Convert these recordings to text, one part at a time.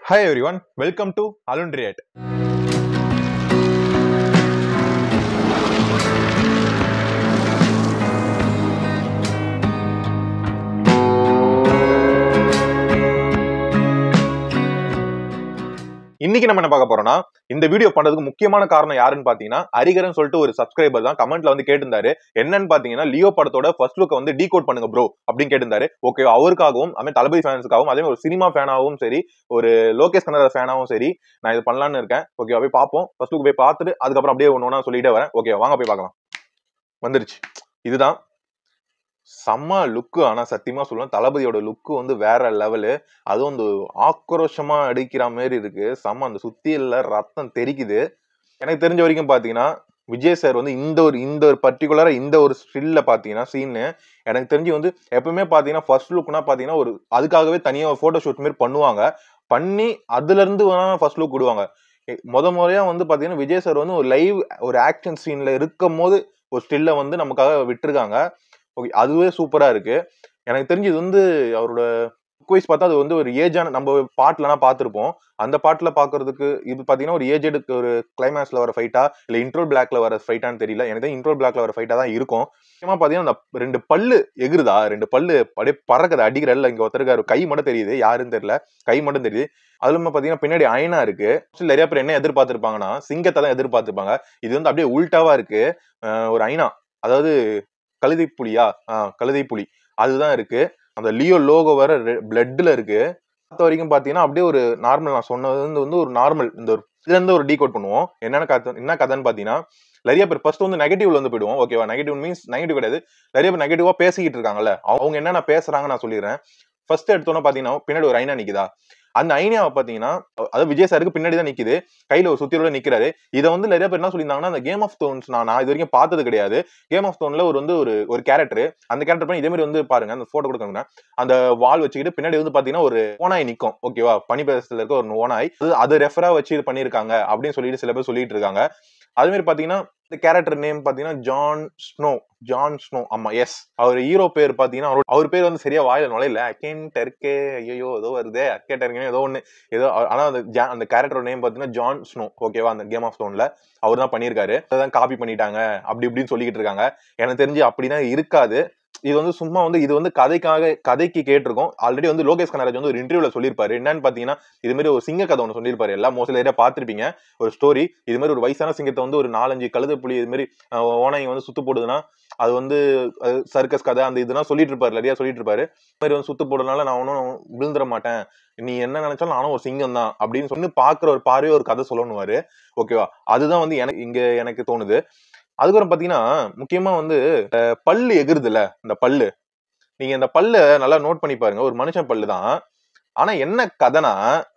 Hi everyone, welcome to Alundriat. இன்னைக்கு நம்ம என்ன பார்க்க போறோம்னா இந்த வீடியோ பண்றதுக்கு முக்கியமான காரணம் யாருன்னு பாத்தீங்கன்னா அரிகரன் சொல்லிட்டு ஒரு சப்ஸ்கிரைபர் தான் கமெண்ட்ல வந்து கேட்டிருந்தாரு என்னன்னு பாத்தீங்கன்னா லியோ படத்தோட ஃபர்ஸ்ட் லுக்கை வந்து டீகோட் பண்ணுங்க ப்ரோ அப்படின்னு கேட்டிருந்தாரு ஓகே அவருக்காகவும் அதே மாதிரி தளபதி ஃபேன்ஸுக்காகவும் அதே மாதிரி ஒரு சினிமா ஃபேனாகவும் சரி ஒரு லோகேஷ் கனரா ஃபேனாகவும் சரி நான் இது பண்ணலாம்னு இருக்கேன் ஓகே போய் பார்ப்போம் ஃபர்ஸ்ட் லுக் போய் பார்த்துட்டு அதுக்கப்புறம் அப்படியே ஒன்று ஒன்றா சொல்லிட்டே வரேன் ஓகே வாங்க போய் பார்க்கலாம் வந்துருச்சு இதுதான் செம்ம லுக்கு ஆனா சத்தியமா சொல்லுவேன் தளபதியோட லுக்கு வந்து வேற லெவலு அதுவும் அந்த ஆக்ரோஷமா அடிக்கிற மாதிரி இருக்கு செம்ம அந்த சுத்தியில ரத்தம் தெரிக்குது எனக்கு தெரிஞ்ச வரைக்கும் பாத்தீங்கன்னா விஜய் சார் வந்து இந்த ஒரு இந்த ஒரு பர்டிகுலரா இந்த ஒரு ஸ்டில்ல பாத்தீங்கன்னா சீனு எனக்கு தெரிஞ்சு வந்து எப்பவுமே பாத்தீங்கன்னா ஃபர்ஸ்ட் லுக்னா பாத்தீங்கன்னா ஒரு அதுக்காகவே தனியா ஒரு போட்டோ ஷூட் மாதிரி பண்ணுவாங்க பண்ணி அதுல இருந்து வேணா ஃபர்ஸ்ட் லுக் விடுவாங்க எ- முத முறையா வந்து பாத்தீங்கன்னா விஜய் சார் வந்து ஒரு லைவ் ஒரு ஆக்ஷன் சீன்ல இருக்கும் போது ஒரு ஸ்டில்ல வந்து நமக்காக விட்டுருக்காங்க ஓகே அதுவே சூப்பரா இருக்கு எனக்கு தெரிஞ்சு இது வந்து அவரோட வைஸ் பார்த்தா அது வந்து ஒரு ஏஜான நம்ம பாட்டுலனா பார்த்துருப்போம் அந்த பாட்டுல பாக்குறதுக்கு இது பாத்தீங்கன்னா ஒரு ஏஜெடுக்கு ஒரு கிளைமேக்ஸ்ல வர ஃபைட்டா இல்ல இன்ட்ரோல் பிளாக்ல வர ஃபைட்டான்னு தெரியல எனக்கு இன்ட்ரோல் பிளாக்ல வர ஃபைட்டா தான் இருக்கும் முக்கியமா பாத்தீங்கன்னா அந்த ரெண்டு பல்லு எகுருதா ரெண்டு பல்லு அப்படியே பறக்குது அடிக்கிறல்ல இங்க ஒருத்தருக்காரு கை மட்டும் தெரியுது யாருன்னு தெரியல கை மட்டும் தெரியுது அதுல பாத்தீங்கன்னா பின்னாடி அயனா இருக்கு Actually நிறைய பேர் என்ன எதிர்பார்த்திருப்பாங்கன்னா சிங்கத்தை தான் எதிர்பார்த்திருப்பாங்க இது வந்து அப்படியே உல்டாவா இருக்கு அஹ் ஒரு ஐனா அதாவது கழுதை புலியா ஆஹ் கழுதை புலி அதுதான் இருக்கு அந்த லியோ லோகோ வேற பிளட்ல இருக்கு பார்த்த வரைக்கும் பாத்தீங்கன்னா அப்படியே ஒரு நார்மல் நான் சொன்னது வந்து வந்து ஒரு நார்மல் இந்த ஒரு இதுல இருந்து ஒரு டீகோட் பண்ணுவோம் என்னென்ன கதை என்ன கதைன்னு பாத்தீங்கன்னா நிறைய பேர் ஃபர்ஸ்ட் வந்து நெகட்டிவ்ல வந்து போயிடுவோம் ஓகேவா நெகட்டிவ் மீன்ஸ் நெகட்டிவ் கிடையாது நிறைய பேர் நெகட்டிவா பேசிக்கிட்டு இருக்காங்கல்ல அவங்க என்னென்ன பேசுறாங்க நான் சொல்லிடுறேன் ஃபர்ஸ்ட் எடுத்தோன்னே பாத்தீங்கன்னா பின்னாடி ஒரு ஐனா நிக்குதா அந்த ஐனியாவை பாத்தீங்கன்னா அதாவது விஜய் சாருக்கு பின்னாடி தான் நிக்குது கையில ஒரு சுத்தியோட நிக்கிறாரு இதை வந்து நிறைய பேர் என்ன சொல்லியிருந்தாங்கன்னா அந்த கேம் ஆஃப் தோன்ஸ் நான் நான் இது வரைக்கும் பார்த்தது கிடையாது கேம் ஆஃப் தோன்ல ஒரு வந்து ஒரு ஒரு கேரக்டர் அந்த கேரக்டர் பண்ணி இதே மாதிரி வந்து பாருங்க அந்த போட்டோ கொடுக்கணும்னா அந்த வால் வச்சுக்கிட்டு பின்னாடி வந்து பாத்தீங்கன்னா ஒரு ஓனாய் நிக்கும் ஓகேவா பனிப்பிரதேசத்துல இருக்க ஒரு ஓனாய் அது அது ரெஃபரா வச்சு இது பண்ணிருக்காங்க அப்படின்னு சொல்லிட்டு சில பேர் சொல்லிட்டு இருக்காங்க அதே மாதிரி பாத்தீங்கன்னா இந்த கேரக்டர் நேம் பாத்தீங்கன்னா ஜான் ஸ்னோ ஜான் ஸ்னோ ஆமா எஸ் அவர் ஹீரோ பேர் பாத்தீங்கன்னா அவர் அவர் பேர் வந்து சரியா வாயில நுழையல அக்கேன் டெர்கே ஐயோ ஏதோ வருதே அக்கே டெர்கே ஏதோ ஒண்ணு ஏதோ ஆனா அந்த ஜா- அந்த கேரக்டர் நேம் பாத்தீங்கன்னா ஜான் ஸ்னோ ஓகேவா அந்த கேம் ஆஃப் ஸ்டோன்ல அவர் தான் பண்ணியிருக்காரு அதான் காப்பி பண்ணிட்டாங்க அப்படி இப்படின்னு சொல்லிக்கிட்டு இருக்காங்க எனக்கு தெரிஞ்சு அப்படிதான் இருக்காது இது வந்து சும்மா வந்து இது வந்து கதைக்காக கதைக்கு கேட்டிருக்கோம் ஆல்ரெடி வந்து லோகேஷ் கனராஜ் வந்து ஒரு இன்டர்வியூல சொல்லியிருப்பாரு என்னன்னு பாத்தீங்கன்னா இது மாதிரி ஒரு சிங்க கதை ஒன்று சொல்லியிருப்பாரு எல்லாம் மோஸ்ட்லி ஏரியா பார்த்திருப்பீங்க ஒரு ஸ்டோரி இது மாதிரி ஒரு வயசான சிங்கத்தை வந்து ஒரு நாலஞ்சு கழுதை புலி இது மாதிரி அஹ், ஓனாய் வந்து சுத்து போடுதுன்னா அது வந்து சர்க்கஸ் கதை அந்த இதெல்லாம் சொல்லிட்டு இருப்பாரு நிறைய சொல்லிட்டு இருப்பாரு இந்த மாதிரி வந்து சுத்து போடுறதுனால நான் ஒன்றும் விழுந்துட மாட்டேன் நீ என்ன நினைச்சாலும் நானும் ஒரு சிங்கம் தான் அப்படின்னு சொல்லி பாக்குற ஒரு பார்வையை ஒரு கதை சொல்லணுவாரு ஓகேவா அதுதான் வந்து எனக்கு இங்க எனக்கு தோணுது அதுக்கப்புறம் பாத்தீங்கன்னா முக்கியமா வந்து அஹ், பல்லு எகுறுதுல இந்த பல்லு நீங்க இந்த பல்ல நல்லா நோட் பண்ணி பாருங்க ஒரு மனுஷன் பல்லு தான் ஆனா என்ன கதைனா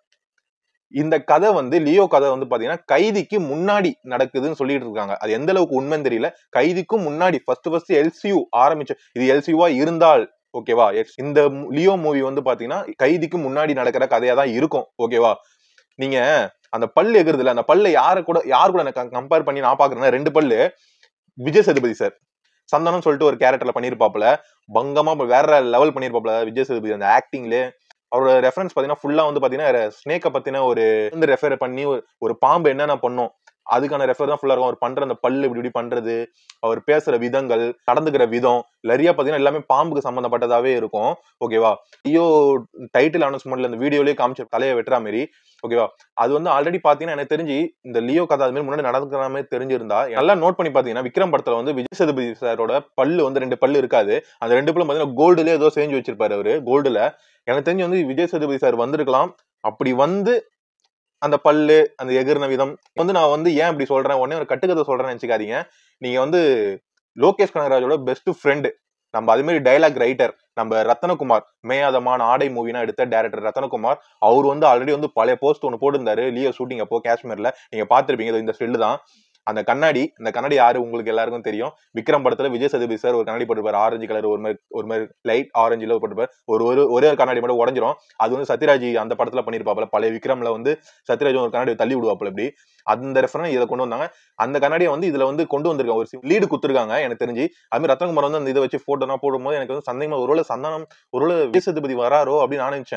இந்த கதை வந்து லியோ கதை வந்து பாத்தீங்கன்னா கைதிக்கு முன்னாடி நடக்குதுன்னு சொல்லிட்டு இருக்காங்க அது எந்த அளவுக்கு உண்மைன்னு தெரியல கைதிக்கும் முன்னாடி ஃபர்ஸ்ட் ஃபர்ஸ்ட் எல்சியூ ஆரம்பிச்ச இது எல்சியூவா இருந்தால் ஓகேவா இந்த மு- லியோ மூவி வந்து பாத்தீங்கன்னா கைதிக்கு முன்னாடி நடக்கிற கதையா தான் இருக்கும் ஓகேவா நீங்க அந்த பல்லு எகுறதுல அந்த பல்ல யாரு கூட யார் கூட எனக்கு கம்பேர் பண்ணி நான் பாக்குறேன்னா ரெண்டு பல்லு விஜய் சேதுபதி சார் சந்தனம் சொல்லிட்டு ஒரு கேரக்டர்ல பண்ணிருப்பாப்ல பங்கமா வேற லெவல் பண்ணிருப்பாப்ல விஜய் சேதுபதி அந்த ஆக்டிங்ல அவரோட ரெஃபரன்ஸ் பாத்தீங்கன்னா ஃபுல்லா வந்து பாத்தீங்கன்னா ஸ்னேக்கை பத்தின ஒரு வந்து ரெஃபர் பண்ணி ஒரு- ஒரு பாம்பு என்னென்ன பண்ணும் அதுக்கான ரெஃபர் தான் ஃபுல்லா இருக்கும் அவர் பண்ற அந்த பல்லு இப்படி இப்படி பண்றது அவர் பேசுற விதங்கள் நடந்துக்கிற விதம் நிறைய பாத்தீங்கன்னா எல்லாமே பாம்புக்கு சம்பந்தப்பட்டதாவே இருக்கும் ஓகேவா ஐயோ டைட்டில் அனௌன்ஸ்மெண்ட்ல இந்த வீடியோலயே காமிச்ச தலையை வெட்டுற மாதிரி ஓகேவா அது வந்து ஆல்ரெடி பாத்தீங்கன்னா எனக்கு தெரிஞ்சு இந்த லியோ கதை அது மாதிரி முன்னாடி நடக்கிற மாதிரி தெரிஞ்சிருந்தா நல்லா நோட் பண்ணி பாத்தீங்கன்னா விக்ரம் படத்துல வந்து விஜய் சேதுபதி சாரோட பல்லு வந்து ரெண்டு பல்லு இருக்காது அந்த ரெண்டு பல்லும் பாத்தீங்கன்னா கோல்டுல ஏதோ செஞ்சு வச்சிருப்பாரு அவரு கோல்டுல எனக்கு தெரிஞ்சு வந்து விஜய் சேதுபதி சார் வந்திருக்கலாம் அப்படி வந்து அந்த பல்லு அந்த எகிர்ன விதம் வந்து நான் வந்து ஏன் இப்படி சொல்றேன் உடனே ஒரு கட்டுக்கதை சொல்றேன்னு நினைச்சுக்காதீங்க நீங்க வந்து லோகேஷ் கனகராஜோட பெஸ்ட் ஃப்ரெண்டு நம்ம அது மாதிரி டைலாக் ரைட்டர் நம்ம ரத்தனகுமார் மேயாதமான ஆடை மூவினா எடுத்த டேரக்டர் ரத்தனகுமார் அவர் வந்து ஆல்ரெடி வந்து பழைய போஸ்ட் ஒன்று போட்டிருந்தாரு லியோ ஷூட்டிங் அப்போ காஷ்மீர்ல நீங்க பாத்திருப்பீங்க இதோ இந்த ஸ்டில் தான் அந்த கண்ணாடி இந்த கண்ணாடி யாரு உங்களுக்கு எல்லாருக்கும் தெரியும் விக்ரம் படத்துல விஜய் சேதுபதி சார் ஒரு கண்ணாடி போட்டிருப்பாரு ஆரஞ்சு கலர் ஒரு மாதிரி ஒரு மாதிரி லைட் ஆரஞ்சுல போட்டிருப்பாரு ஒரு ஒரு ஒரே ஒரு கண்ணாடி மட்டும் உடஞ்சிரும் அது வந்து சத்யராஜ் அந்த படத்துல பண்ணிருப்பாப்ல பழைய விக்ரம்ல வந்து சத்யராஜ் ஒரு கண்ணாடி தள்ளி விடுவாப்ல இப்படி அந்த ரெஃபரன் இதை கொண்டு வந்தாங்க அந்த கண்ணாடியை வந்து இதுல வந்து கொண்டு வந்திருக்காங்க ஒரு லீடு குத்துருக்காங்க எனக்கு தெரிஞ்சு அது மாதிரி ரத்னகுமார் வந்து அந்த இதை வச்சு போட்டோனா போடும்போது எனக்கு வந்து சந்தேகமா ஒருவேளை சந்தானம் ஒருவேளை விஜய் சேதுபதி வராரோ அப்படின்னு நான் நினைச்சேன்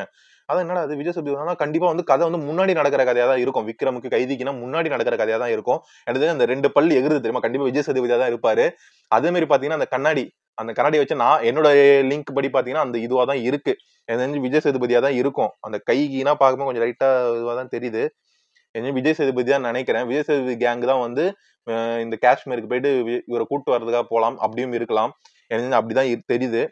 அதான் என்னடா அது விஜய் சேதுபதி கண்டிப்பா வந்து கதை வந்து முன்னாடி நடக்கிற கதையா தான் இருக்கும் விக்ரமுக்கு கைதிக்குனா முன்னாடி நடக்கிற கதையா தான் இருக்கும் எனக்கு அந்த ரெண்டு பல்லு எகுறது தெரியுமா கண்டிப்பா விஜய் சேதுபதியா தான் இருப்பாரு அதே மாதிரி பாத்தீங்கன்னா அந்த கண்ணாடி அந்த கண்ணாடி வச்சு நான் என்னோட லிங்க் படி பாத்தீங்கன்னா அந்த இதுவா தான் இருக்கு எனக்கு தெரிஞ்சு விஜய் சேதுபதியா தான் இருக்கும் அந்த கைகினா பார்க்கும்போது கொஞ்சம் லைட்டா இதுவா தான் தெரியுது எனக்கு விஜய் சேதுபதி தான் நினைக்கிறேன் விஜய் சேதுபதி கேங் தான் வந்து அஹ் இந்த காஷ்மீருக்கு போயிட்டு வி- இவரை கூட்டு வர்றதுக்காக போலாம் அப்படியும் இருக்கலாம் எனக்கு தெரிஞ்சு அப்படிதான் இரு- தெரியுது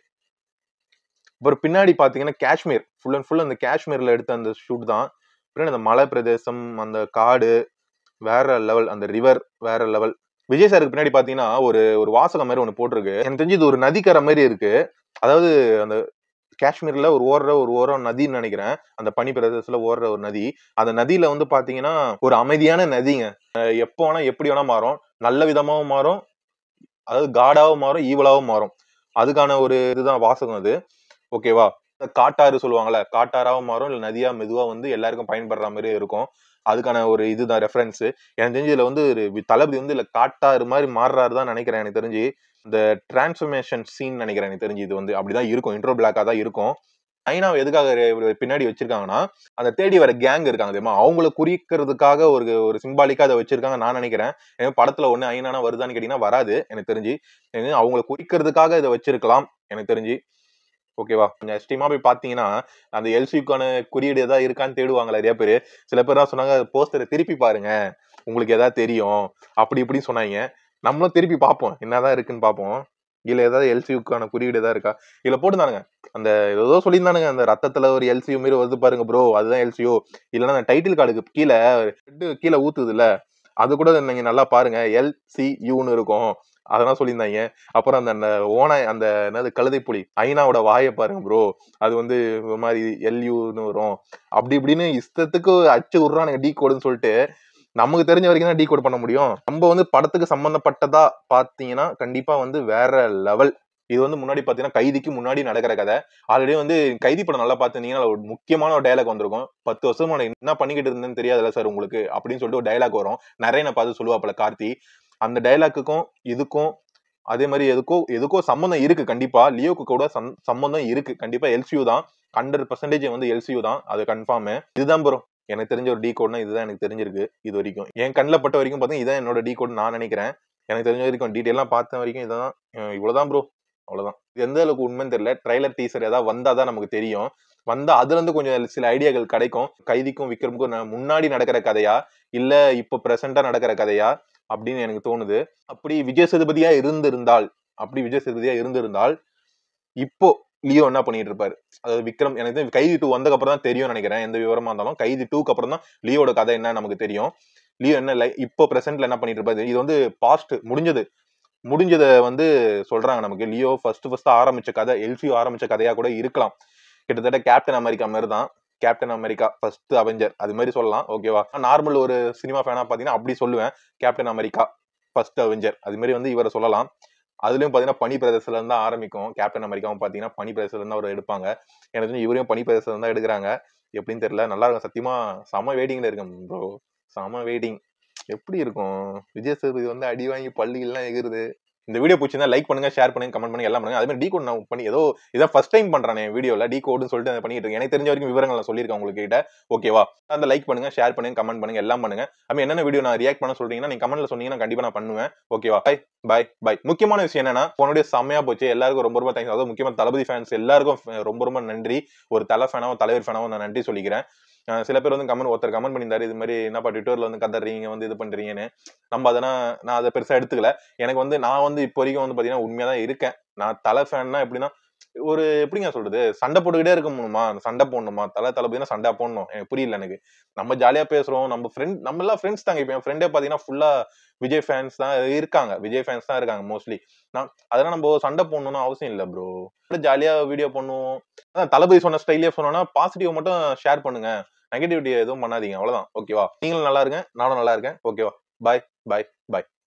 அப்புறம் பின்னாடி பாத்தீங்கன்னா காஷ்மீர் ஃபுல் அண்ட் ஃபுல் அந்த காஷ்மீர்ல எடுத்த அந்த ஷூட் தான் பின்னாடி அந்த மலை பிரதேசம் அந்த காடு வேற லெவல் அந்த ரிவர் வேற லெவல் விஜய் சாருக்கு பின்னாடி பாத்தீங்கன்னா ஒரு ஒரு வாசகம் மாதிரி ஒன்று போட்டிருக்கு எனக்கு தெரிஞ்சு இது ஒரு நதிக்கரை மாதிரி இருக்கு அதாவது அந்த காஷ்மீர்ல ஒரு ஓடுற ஒரு ஓரம் நதின்னு நினைக்கிறேன் அந்த பனி பிரதேசத்துல ஓடுற ஒரு நதி அந்த நதியில வந்து பாத்தீங்கன்னா ஒரு அமைதியான நதிங்க அஹ் எப்போ வேணா எப்படி வேணா மாறும் நல்ல விதமாவும் மாறும் அதாவது காடாவும் மாறும் ஈவலாவும் மாறும் அதுக்கான ஒரு இதுதான் வாசகம் அது ஓகேவா காட்டாறு சொல்லுவாங்கல்ல காட்டாராவும் மாறும் இல்ல நதியா மெதுவா வந்து எல்லாருக்கும் பயன்படுற மாதிரி இருக்கும் அதுக்கான ஒரு இதுதான் ரெஃபரன்ஸ் எனக்கு தெரிஞ்சு இதுல வந்து ஒரு வி- தளபதி வந்து இல்ல காட்டாறு மாதிரி மாறுறாரு தான் நினைக்கிறேன் எனக்கு தெரிஞ்சு இந்த டிரான்ஸ்ஃபர்மேஷன் சீன் நினைக்கிறேன் எனக்கு தெரிஞ்சு இது வந்து அப்படிதான் இருக்கும் இன்ட்ரோ பிளாக்கா தான் இருக்கும் ஐநாவை எதுக்காக இவரு பின்னாடி வச்சிருக்காங்கன்னா அந்த தேடி வர கேங் இருக்காங்க தெரியுமா அவங்கள குறிக்கிறதுக்காக ஒரு ஒரு சிம்பாலிக்கா அதை வச்சிருக்காங்க நான் நினைக்கிறேன் ஏன்னா படத்துல ஒண்ணு ஐநானா வருதான்னு கேட்டீங்கன்னா வராது எனக்கு தெரிஞ்சு எனக்கு அவங்கள குறிக்கிறதுக்காக இதை வச்சிருக்கலாம் எனக்கு தெரிஞ்சு ஓகேவா கொஞ்சம் எஸ்டிமா போய் பாத்தீங்கன்னா அந்த எல்சிக்கான குறியீடு ஏதாவது இருக்கான்னு தேடுவாங்க நிறைய பேர் சில பேர் தான் சொன்னாங்க போஸ்டரை திருப்பி பாருங்க உங்களுக்கு ஏதாவது தெரியும் அப்படி இப்படின்னு சொன்னாங்க நம்மளும் திருப்பி பார்ப்போம் என்னதான் இருக்குன்னு பார்ப்போம் இதுல ஏதாவது எல்சியுக்கான குறியீடு ஏதாவது இருக்கா இதுல போட்டுருந்தானுங்க அந்த ஏதோ சொல்லியிருந்தானுங்க அந்த ரத்தத்துல ஒரு எல்சியூ மாரி வருது பாருங்க ப்ரோ அதுதான் எல்சியூ இல்லைன்னா அந்த டைட்டில் கார்டுக்கு கீழே head கீழே ஊத்துது இல்ல அது கூட நீங்க நல்லா பாருங்க எல்சியூன்னு இருக்கும் அதெல்லாம் சொல்லியிருந்தாங்க அப்புறம் அந்த அந்த ஓனாய் அந்த என்னது கழுதை புலி ஐநாவோட வாயை பாருங்க ப்ரோ அது வந்து ஒரு மாதிரி எல்யூன்னு வரும் அப்படி இப்படின்னு இஷ்டத்துக்கு அச்சு விடுறானுங்க டீ கோடுன்னு சொல்லிட்டு நமக்கு தெரிஞ்ச வரைக்கும் தான் டீ கோட் பண்ண முடியும் நம்ம வந்து படத்துக்கு சம்பந்தப்பட்டதா பாத்தீங்கன்னா கண்டிப்பா வந்து வேற லெவல் இது வந்து முன்னாடி பாத்தீங்கன்னா கைதிக்கு முன்னாடி நடக்கிற கதை ஆல்ரெடி வந்து கைதி படம் நல்லா பாத்தீங்கன்னா ஒரு முக்கியமான ஒரு டயலாக் வந்திருக்கும் பத்து வருஷமா நான் என்ன பண்ணிக்கிட்டு இருந்தேன்னு தெரியாதுல்ல சார் உங்களுக்கு அப்படின்னு சொல்லிட்டு ஒரு டயலாக் வரும் நிறைய நான் பார்த்து சொல்லுவாப்புல கார்த்தி அந்த டயலாக்குக்கும் இதுக்கும் அதே மாதிரி எதுக்கோ எதுக்கோ சம்மந்தம் இருக்கு கண்டிப்பா லியோக்கு கூட சம்- சம்மந்தம் இருக்கு கண்டிப்பா எல்சியூ தான் ஹண்ட்ரட் பர்சன்டேஜ் வந்து எல்சியூ தான் அது கன்ஃபார்ம் இதுதான் ப்ரோ எனக்கு தெரிஞ்ச ஒரு டீ கோட்னா இதுதான் எனக்கு தெரிஞ்சிருக்கு இது வரைக்கும் என் கண்ணில் பட்ட வரைக்கும் பார்த்தீங்கன்னா இதான் என்னோட டீ கோட் நான் நினைக்கிறேன் எனக்கு தெரிஞ்ச வரைக்கும் டீட்டெயிலாம் பார்த்த வரைக்கும் இதான் அஹ் இவ்வளவுதான் ப்ரோ அவ்வளவுதான் இது எந்த அளவுக்கு உண்மைன்னு தெரியல ட்ரைலர் டீசர் ஏதாவது வந்தா தான் நமக்கு தெரியும் வந்தா அதுல இருந்து கொஞ்சம் சில ஐடியாக்கள் கிடைக்கும் கைதிக்கும் விக்ரமுக்கும் ந- முன்னாடி நடக்கிற கதையா இல்ல இப்போ பிரசண்டா நடக்கிற கதையா அப்படின்னு எனக்கு தோணுது அப்படி விஜய் சேதுபதியா இருந்திருந்தால் அப்படி விஜய் சேதுபதியா இருந்திருந்தால் இப்போ லியோ என்ன பண்ணிட்டு இருப்பாரு அதாவது விக்ரம் எனக்கு தெரிஞ்சு கைதி டூ வந்ததுக்கு அப்புறம் தான் தெரியும் நினைக்கிறேன் எந்த விவரமா இருந்தாலும் கைதி டூக்கு அப்புறம் தான் லியோட கதை என்ன நமக்கு தெரியும் லியோ என்ன லை- இப்போ பிரசன்ட்ல என்ன பண்ணிட்டு இருப்பாரு இது வந்து பாஸ்ட் முடிஞ்சது முடிஞ்சதை வந்து சொல்றாங்க நமக்கு லியோ ஃபர்ஸ்ட் ஃபர்ஸ்ட் ஆரம்பிச்ச கதை எல்சியோ ஆரம்பிச்ச கதையா கூட இருக்கலாம் கிட்டத்தட்ட கேப்டன் அமெரிக்கா மாதிரி தான் கேப்டன் அமெரிக்கா ஃபர்ஸ்ட் அவெஞ்சர் அது மாதிரி சொல்லலாம் ஓகேவா நார்மல் ஒரு சினிமா ஃபேனா பாத்தீங்கன்னா அப்படி சொல்லுவேன் கேப்டன் அமெரிக்கா ஃபர்ஸ்ட் அவெஞ்சர் அது மாதிரி வந்து இவரை சொல்லலாம் அதுலயும் பாத்தீங்கன்னா பனி பிரதேசத்துல இருந்து தான் ஆரம்பிக்கும் கேப்டன் அமெரிக்காவும் பாத்தீங்கன்னா பனி பிரதேசத்துல இருந்து அவர் எடுப்பாங்க எனக்கு தெரிஞ்சு இவரையும் பனி பிரதேசத்துல இருந்து தான் எடுக்கிறாங்க எப்படின்னு தெரியல நல்லா இருக்கும் சத்தியமா செம வெயிட்டிங்ல இருக்கேன் ப்ரோ செம வெயிட்டிங் எப்படி இருக்கும் விஜய் சேதுபதி வந்து அடி வாங்கி பள்ளிகள்லாம் எகிருது இந்த வீடியோ பிடிச்சிருந்தா லைக் பண்ணுங்க ஷேர் பண்ணுங்க கமெண்ட் பண்ணுங்க எல்லாம் பண்ணுங்க அதே மாதிரி டீ கோட் நான் பண்ணி ஏதோ இதான் ஃபர்ஸ்ட் டைம் பண்றேன் என் வீடியோல டீ கோட்னு சொல்லிட்டு அதை பண்ணிட்டு இருக்கேன் எனக்கு தெரிஞ்ச வரைக்கும் விவரங்கள் நான் சொல்லியிருக்கேன் உங்ககிட்ட ஓகேவா அந்த லைக் பண்ணுங்க ஷேர் பண்ணுங்க கமெண்ட் பண்ணுங்க எல்லாம் பண்ணுங்க அது என்னென்ன வீடியோ நான் ரியாக்ட் பண்ண சொல்றீங்கன்னா நீங்க கமெண்ட்ல சொன்னீங்கன்னா கண்டிப்பா நான் பண்ணுவேன் ஓகேவா பை பை பை முக்கியமான விஷயம் என்னன்னா உன்னுடைய செம்மையா போச்சு எல்லாருக்கும் ரொம்ப ரொம்ப தேங்க்ஸ் அதாவது முக்கியமா தளபதி ஃபேன்ஸ் எல்லாருக்கும் ஃப- ரொம்ப ரொம்ப நன்றி ஒரு தலை ஃபேனாவும் தலைவர் ஃபேனாவும் நான் நன்றி சொல்லிக்கிறேன் அஹ் சில பேர் வந்து கமெண்ட் ஒருத்தர் கமெண்ட் பண்ணியிருந்தாரு இது மாதிரி என்னப்பா ட்விட்டர்ல வந்து கதறீங்க வந்து இது பண்றீங்கன்னு நம்ம அதெல்லாம் நான் அதை பெருசா எடுத்துக்கல எனக்கு வந்து நான் வந்து இப்போ வரைக்கும் வந்து பாத்தீங்கன்னா உண்மையா தான் இருக்கேன் நான் தலை ஃபேன்னா எப்படின்னா ஒரு எப்படிங்க சொல்றது சண்டை போட்டுக்கிட்டே இருக்கணுமா சண்டை போடணுமா தலை தளபதினா சண்டை போடணும் எனக்கு புரியல எனக்கு நம்ம ஜாலியா பேசுறோம் நம்ம ஃப்ரெண்ட் நம்ம எல்லாம் ஃப்ரெண்ட்ஸ் தாங்க இப்போ என் ஃப்ரெண்டே பாத்தீங்கன்னா ஃபுல்லா விஜய் ஃபேன்ஸ் தான் இருக்காங்க விஜய் ஃபேன்ஸ் தான் இருக்காங்க மோஸ்ட்லி நான் அதெல்லாம் நம்ம சண்டை போடணும்னு அவசியம் இல்லை ப்ரோ ஜாலியா வீடியோ பண்ணுவோம் அதான் தளபதி சொன்ன ஸ்டைலே சொன்னோம்னா பாசிட்டிவ் மட்டும் ஷேர் பண்ணுங்க நெகட்டிவிட்டி எதுவும் பண்ணாதீங்க அவ்வளவுதான் ஓகேவா நீங்களும் நல்லா இருங்க நானும் நல்லா இருக்கேன் ஓகேவா பாய் பாய் பாய்